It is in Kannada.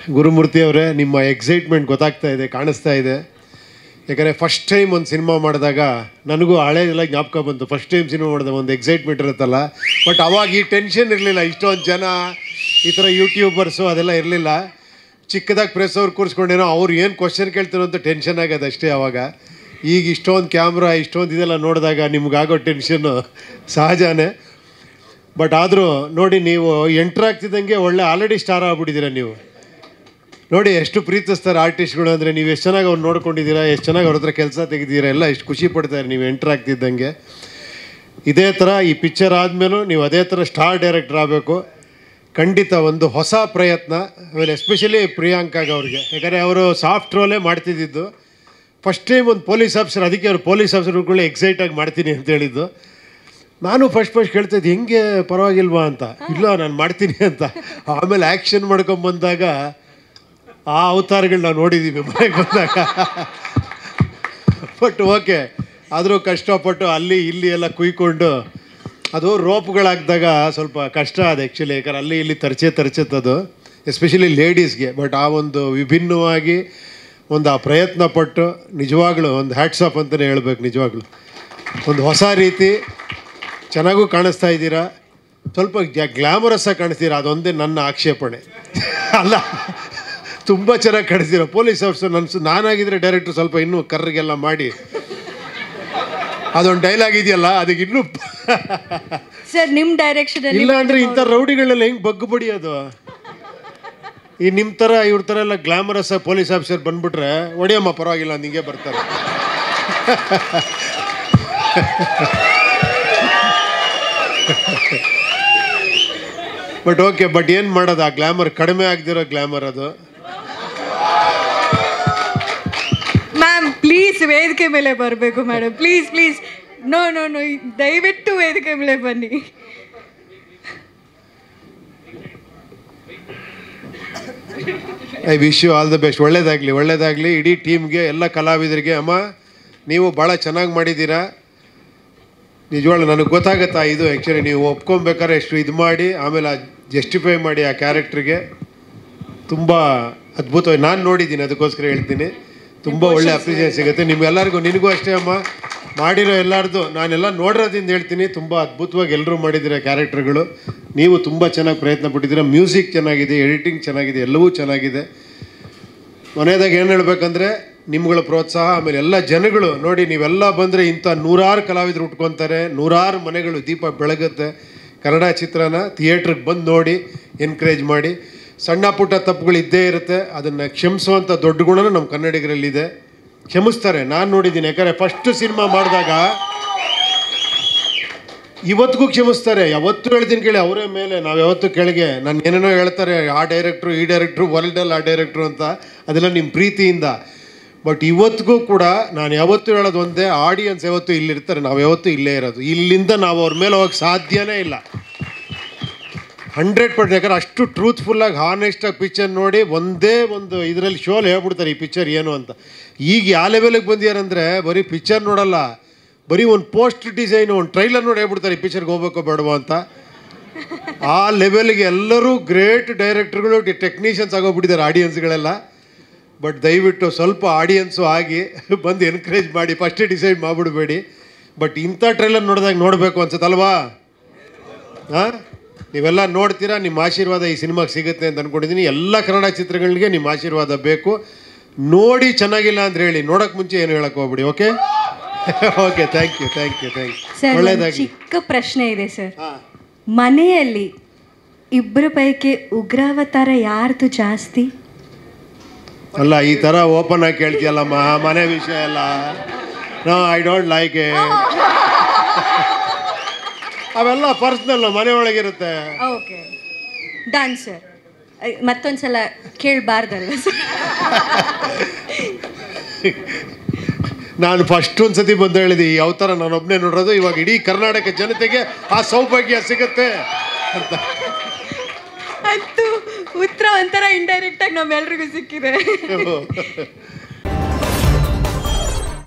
ಗುರುಮೂರ್ತಿ ಅವರೇ ನಿಮ್ಮ ಎಕ್ಸೈಟ್ಮೆಂಟ್ ಗೊತ್ತಾಗ್ತಾ ಇದೆ ಕಾಣಿಸ್ತಾ ಇದೆ ಯಾಕಂದರೆ ಫಸ್ಟ್ ಟೈಮ್ ಒಂದು ಸಿನಿಮಾ ಮಾಡಿದಾಗ ನನಗೂ ಹಳೆದೆಲ್ಲ ಜ್ಞಾಪಕ ಬಂತು ಫಸ್ಟ್ ಟೈಮ್ ಸಿನಿಮಾ ಮಾಡಿದಾಗ ಒಂದು ಎಕ್ಸೈಟ್ಮೆಂಟ್ ಇರುತ್ತಲ್ಲ ಬಟ್ ಅವಾಗ ಈ ಟೆನ್ಷನ್ ಇರಲಿಲ್ಲ ಇಷ್ಟೊಂದು ಜನ ಈ ಥರ ಯೂಟ್ಯೂಬರ್ಸು ಅದೆಲ್ಲ ಇರಲಿಲ್ಲ ಚಿಕ್ಕದಾಗಿ ಪ್ರೆಸ್ ಅವ್ರು ಕೂರಿಸ್ಕೊಂಡೇನೋ ಅವ್ರು ಏನು ಕ್ವಶನ್ ಕೇಳ್ತಾರೋ ಅಂತ ಟೆನ್ಷನ್ ಆಗೋದು ಅಷ್ಟೇ ಅವಾಗ ಈಗ ಇಷ್ಟೊಂದು ಕ್ಯಾಮ್ರಾ ಇಷ್ಟೊಂದು ಇದೆಲ್ಲ ನೋಡಿದಾಗ ನಿಮ್ಗಾಗೋ ಟೆನ್ಷನ್ನು ಸಹಜನೇ ಬಟ್ ಆದರೂ ನೋಡಿ ನೀವು ಎಂಟ್ರ್ ಆಗ್ತಿದ್ದಂಗೆ ಒಳ್ಳೆ ಆಲ್ರೆಡಿ ಸ್ಟಾರ್ ಆಗ್ಬಿಟ್ಟಿದ್ದೀರ ನೀವು ನೋಡಿ ಎಷ್ಟು ಪ್ರೀತಿಸ್ತಾರೆ ಆರ್ಟಿಸ್ಟ್ಗಳು ಅಂದರೆ ನೀವು ಎಷ್ಟು ಚೆನ್ನಾಗಿ ಅವ್ರು ನೋಡ್ಕೊಂಡಿದ್ದೀರಾ ಎಷ್ಟು ಚೆನ್ನಾಗಿ ಅವ್ರ ಹತ್ರ ಕೆಲಸ ತೆಗೆದಿದ್ದೀರಾ ಎಲ್ಲ ಎಷ್ಟು ಖುಷಿ ಪಡ್ತಾರೆ ನೀವು ಎಂಟ್ರ್ ಆಗ್ತಿದ್ದಂಗೆ ಇದೇ ಥರ ಈ ಪಿಕ್ಚರ್ ಆದಮೇಲೂ ನೀವು ಅದೇ ಥರ ಸ್ಟಾರ್ ಡೈರೆಕ್ಟರ್ ಆಗಬೇಕು ಖಂಡಿತ ಒಂದು ಹೊಸ ಪ್ರಯತ್ನ ಆಮೇಲೆ ಎಸ್ಪೆಷಲಿ ಪ್ರಿಯಾಂಕಾಗ್ ಅವ್ರಿಗೆ ಯಾಕಂದರೆ ಅವರು ಸಾಫ್ಟ್ ರೋಲೇ ಮಾಡ್ತಿದ್ದಿದ್ದು ಫಸ್ಟ್ ಟೈಮ್ ಒಂದು ಪೊಲೀಸ್ ಆಫೀಸರ್ ಅದಕ್ಕೆ ಅವ್ರು ಪೊಲೀಸ್ ಆಫೀಸರ್ಗಳು ಎಕ್ಸೈಟಾಗಿ ಮಾಡ್ತೀನಿ ಅಂತ ಹೇಳಿದ್ದು ನಾನು ಫಸ್ಟ್ ಫಸ್ಟ್ ಕೇಳ್ತಿದ್ದೆ ಹೆಂಗೆ ಪರವಾಗಿಲ್ವಾ ಅಂತ ಇಲ್ಲ ನಾನು ಮಾಡ್ತೀನಿ ಅಂತ ಆಮೇಲೆ ಆ್ಯಕ್ಷನ್ ಮಾಡ್ಕೊಂಬಂದಾಗ ಆ ಅವತಾರಗಳು ನಾವು ನೋಡಿದ್ದೀವಿ ಮನೆಗೆ ಬಂದಾಗ ಬಟ್ ಓಕೆ ಆದರೂ ಕಷ್ಟಪಟ್ಟು ಅಲ್ಲಿ ಇಲ್ಲಿ ಎಲ್ಲ ಕುಯ್ಕೊಂಡು ಅದು ರೋಪ್ಗಳಾಗ್ದಾಗ ಸ್ವಲ್ಪ ಕಷ್ಟ ಅದು ಆ್ಯಕ್ಚುಲಿ ಯಾಕಂದ್ರೆ ಅಲ್ಲಿ ಇಲ್ಲಿ ತರ್ಚೆ ತರ್ಚತ್ತದು ಎಸ್ಪೆಷಲಿ ಲೇಡೀಸ್ಗೆ ಬಟ್ ಆ ಒಂದು ವಿಭಿನ್ನವಾಗಿ ಒಂದು ಆ ಪ್ರಯತ್ನ ಪಟ್ಟು ನಿಜವಾಗ್ಲೂ ಒಂದು ಹ್ಯಾಟ್ಸಾಪ್ ಅಂತಲೇ ಹೇಳ್ಬೇಕು ನಿಜವಾಗ್ಲೂ ಒಂದು ಹೊಸ ರೀತಿ ಚೆನ್ನಾಗೂ ಕಾಣಿಸ್ತಾ ಇದ್ದೀರಾ ಸ್ವಲ್ಪ ಗ್ಲಾಮರಸ್ ಆಗಿ ಕಾಣಿಸ್ತೀರಾ ಅದೊಂದೇ ನನ್ನ ಆಕ್ಷೇಪಣೆ ಅಲ್ಲ ತುಂಬ ಚೆನ್ನಾಗಿ ಕಾಣಿಸ್ತೀರ ಪೊಲೀಸ್ ಆಫೀಸರ್ ನನ್ನ ನಾನಾಗಿದ್ದರೆ ಡೈರೆಕ್ಟ್ರು ಸ್ವಲ್ಪ ಇನ್ನೂ ಕರ್ರಿಗೆಲ್ಲ ಮಾಡಿ ಅದೊಂದು ಡೈಲಾಗ್ ಇದೆಯಲ್ಲ ಅದಕ್ಕೆ ಇನ್ನೂ ಸರ್ ನಿಮ್ಮ ಡೈರೆಕ್ಷನ್ ಅಲ್ಲಿ ಇಲ್ಲ ಅಂದರೆ ಇಂಥ ರೌಡಿಗಳೆಲ್ಲ ಹೆಂಗೆ ಬಗ್ಗು ಬಡಿಯೋದು ಈ ನಿಮ್ಮ ಥರ ಇವ್ರ ಥರ ಎಲ್ಲ ಗ್ಲಾಮರಸ್ ಪೊಲೀಸ್ ಆಫೀಸರ್ ಬಂದ್ಬಿಟ್ರೆ ಒಡೆಯಮ್ಮ ಪರವಾಗಿಲ್ಲ ನಿಂಗೆ ಬರ್ತಾರೆ ಬಟ್ ಓಕೆ ಬಟ್ ಏನು ಮಾಡೋದು ಆ ಗ್ಲಾಮರ್ ಕಡಿಮೆ ಆಗದಿರೋ ಗ್ಲಾಮರ್ ಅದು ಮ್ಯಾಮ್ ಪ್ಲೀಸ್ ವೇದಿಕೆ ಮೇಲೆ ಬರಬೇಕು madam please please no no no ದಯವಿಟ್ಟು ವೇದಿಕೆ ಮೇಲೆ ಬನ್ನಿ I wish you all the best ಒಳ್ಳೇದಾಗಲಿ ಒಳ್ಳೇದಾಗಲಿ ಇಡೀ ಟೀಮ್ಗೆ ಎಲ್ಲ ಕಲಾವಿದರಿಗೆ ಅಮ್ಮ ನೀವು ಭಾಳ ಚೆನ್ನಾಗಿ ಮಾಡಿದ್ದೀರಾ ನಿಜವಾಗ್ಲೂ ನನಗೆ ಗೊತ್ತಾಗತ್ತಾ ಇದು ಆ್ಯಕ್ಚುಲಿ ನೀವು ಒಪ್ಕೊಬೇಕಾದ್ರೆ ಎಷ್ಟು ಇದು ಮಾಡಿ ಆಮೇಲೆ ಜಸ್ಟಿಫೈ ಮಾಡಿ ಆ ಕ್ಯಾರೆಕ್ಟ್ರಿಗೆ ತುಂಬ ಅದ್ಭುತವಾಗಿ ನಾನು ನೋಡಿದ್ದೀನಿ ಅದಕ್ಕೋಸ್ಕರ ಹೇಳ್ತೀನಿ ತುಂಬ ಒಳ್ಳೆ ಅಪ್ರಿಸಿಯೇಷನ್ ಸಿಗುತ್ತೆ ನಿಮ್ಗೆಲ್ಲರಿಗೂ ನಿನಗೂ ಅಷ್ಟೇ ಅಮ್ಮ ಮಾಡಿರೋ ಎಲ್ಲರದು ನಾನೆಲ್ಲ ನೋಡಿರೋದ್ರಿಂದ ಹೇಳ್ತೀನಿ ತುಂಬ ಅದ್ಭುತವಾಗಿ ಎಲ್ಲರೂ ಮಾಡಿದ್ದೀರ ಕ್ಯಾರೆಕ್ಟರ್ಗಳು ನೀವು ತುಂಬ ಚೆನ್ನಾಗಿ ಪ್ರಯತ್ನ ಪಟ್ಟಿದ್ದೀರ ಮ್ಯೂಸಿಕ್ ಚೆನ್ನಾಗಿದೆ ಎಡಿಟಿಂಗ್ ಚೆನ್ನಾಗಿದೆ ಎಲ್ಲವೂ ಚೆನ್ನಾಗಿದೆ ಕೊನೆಯದಾಗಿ ಏನು ಹೇಳ್ಬೇಕಂದ್ರೆ ನಿಮ್ಗಳ ಪ್ರೋತ್ಸಾಹ ಆಮೇಲೆ ಎಲ್ಲ ಜನಗಳು ನೋಡಿ ನೀವೆಲ್ಲ ಬಂದರೆ ಇಂಥ ನೂರಾರು ಕಲಾವಿದರು ಉಟ್ಕೊತಾರೆ ನೂರಾರು ಮನೆಗಳು ದೀಪ ಬೆಳಗುತ್ತೆ ಕನ್ನಡ ಚಿತ್ರನ ಥಿಯೇಟ್ರಿಗೆ ಬಂದು ನೋಡಿ ಎನ್ಕರೇಜ್ ಮಾಡಿ ಸಣ್ಣ ಪುಟ್ಟ ತಪ್ಪುಗಳು ಇದ್ದೇ ಇರುತ್ತೆ ಅದನ್ನು ಕ್ಷಮಿಸುವಂಥ ದೊಡ್ಡ ಗುಣನೂ ನಮ್ಮ ಕನ್ನಡಿಗರಲ್ಲಿದೆ ಕ್ಷಮಿಸ್ತಾರೆ ನಾನು ನೋಡಿದ್ದೀನಿ ಯಾಕಂದರೆ ಫಸ್ಟ್ ಸಿನಿಮಾ ಮಾಡಿದಾಗ ಇವತ್ತಿಗೂ ಕ್ಷಮಿಸ್ತಾರೆ ಯಾವತ್ತೂ ಹೇಳ್ತೀನಿ ಕೇಳಿ ಅವರೇ ಮೇಲೆ ನಾವು ಯಾವತ್ತೂ ಕೆಳಗೆ ನಾನು ಏನೇನೋ ಹೇಳ್ತಾರೆ ಆ ಡೈರೆಕ್ಟ್ರು ಈ ಡೈರೆಕ್ಟ್ರು ವರ್ಲ್ಡಲ್ಲಿ ಆ ಡೈರೆಕ್ಟ್ರು ಅಂತ ಅದೆಲ್ಲ ನಿಮ್ಮ ಪ್ರೀತಿಯಿಂದ ಬಟ್ ಇವತ್ತಿಗೂ ಕೂಡ ನಾನು ಯಾವತ್ತೂ ಹೇಳೋದು ಒಂದೇ ಆಡಿಯನ್ಸ್ ಯಾವತ್ತೂ ಇಲ್ಲಿರ್ತಾರೆ ನಾವು ಯಾವತ್ತೂ ಇಲ್ಲೇ ಇರೋದು ಇಲ್ಲಿಂದ ನಾವು ಅವ್ರ ಮೇಲೆ ಹೋಗಕ್ಕೆ ಸಾಧ್ಯನೇ ಇಲ್ಲ ಹಂಡ್ರೆಡ್ ಪರ್ಸೆಂಟ್ ಯಾಕಂದ್ರೆ ಅಷ್ಟು ಟ್ರೂತ್ಫುಲ್ಲಾಗಿ ಹಾನೆಸ್ಟಾಗಿ ಪಿಕ್ಚರ್ ನೋಡಿ ಒಂದೇ ಒಂದು ಇದರಲ್ಲಿ ಶೋಲಿ ಹೇಳ್ಬಿಡ್ತಾರೆ ಈ ಪಿಕ್ಚರ್ ಏನು ಅಂತ ಈಗ ಯಾವ ಲೆವೆಲಿಗೆ ಬಂದಿಯಾರಂದರೆ ಬರೀ ಪಿಕ್ಚರ್ ನೋಡಲ್ಲ ಬರೀ ಒಂದು ಪೋಸ್ಟ್ ಡಿಸೈನು ಒಂದು ಟ್ರೈಲರ್ ನೋಡಿ ಹೇಳ್ಬಿಡ್ತಾರೆ ಈ ಪಿಕ್ಚರ್ಗೆ ಹೋಗ್ಬೇಕೋ ಬೇಡವೋ ಅಂತ ಆ ಲೆವೆಲ್ಗೆ ಎಲ್ಲರೂ ಗ್ರೇಟ್ ಡೈರೆಕ್ಟರ್ಗಳು ಟೆಕ್ನಿಷಿಯನ್ಸ್ ಆಗೋಗ್ಬಿಟ್ಟಿದ್ದಾರೆ ಆಡಿಯನ್ಸ್ಗಳೆಲ್ಲ ಬಟ್ ದಯವಿಟ್ಟು ಸ್ವಲ್ಪ ಆಡಿಯನ್ಸು ಆಗಿ ಬಂದು ಎನ್ಕರೇಜ್ ಮಾಡಿ ಫಸ್ಟೇ ಡಿಸೈಡ್ ಮಾಡಿಬಿಡಬೇಡಿ ಬಟ್ ಇಂಥ ಟ್ರೈಲರ್ ನೋಡಿದಾಗ ನೋಡಬೇಕು ಅನ್ಸುತ್ತಲ್ವಾ ಹಾಂ ನೀವೆಲ್ಲ ನೋಡ್ತೀರಾ ನಿಮ್ಮ ಆಶೀರ್ವಾದ ಈ ಸಿನಿಮಾಗೆ ಸಿಗುತ್ತೆ ಅಂತ ಅಂದ್ಕೊಂಡಿದ್ದೀನಿ ಎಲ್ಲ ಕನ್ನಡ ಚಿತ್ರಗಳಿಗೆ ನಿಮ್ಮ ಆಶೀರ್ವಾದ ಬೇಕು ನೋಡಿ ಚೆನ್ನಾಗಿಲ್ಲ ಅಂದ್ರೆ ಹೇಳಿ ನೋಡೋಕೆ ಮುಂಚೆ ಏನು ಹೇಳಕ್ಕೆ ಹೋಗ್ಬಿಡಿ okay okay thank you thank you thank you sir ಒಂದು ಒಳ್ಳೇದಾಗಿ ಚಿಕ್ಕ ಪ್ರಶ್ನೆ ಇದೆ ಸರ್ ಹಾಂ ಮನೆಯಲ್ಲಿ ಇಬ್ಬರ ಪೈಕಿ ಉಗ್ರಾವತಾರ ಯಾರ್ದು ಜಾಸ್ತಿ ಅಲ್ಲ ಈ ಥರ ಓಪನ್ ಆಗಿ ಕೇಳ್ತೀಯಲ್ಲಮ್ಮ ಮನೆ ವಿಷಯ ಎಲ್ಲ no I don't like a ಅವೆಲ್ಲ ಪರ್ಸ್ನಲ್ ಮನೆ ಒಳಗಿರುತ್ತೆ ಓಕೆ ಡನ್ ಸರ್ ಮತ್ತೊಂದ್ಸಲ ಕೇಳಬಾರ್ದಲ್ವ ಸರ್ ನಾನು ಫಸ್ಟ್ ಒಂದು ಸತಿ ಬಂದು ಹೇಳಿದೆ ಈ ಅವತಾರ ನಾನು ಒಬ್ಬನೇ ನೋಡೋದು ಇವಾಗ ಇಡೀ ಕರ್ನಾಟಕ ಜನತೆಗೆ ಆ ಸೌಭಾಗ್ಯ ಸಿಗುತ್ತೆ ಅಂತ ಅಂತೂ ಉತ್ತರ ಒಂಥರ ಇಂಡೈರೆಕ್ಟ್ ಆಗಿ ನಮ್ಮೆಲ್ರಿಗೂ ಸಿಕ್ಕಿದೆ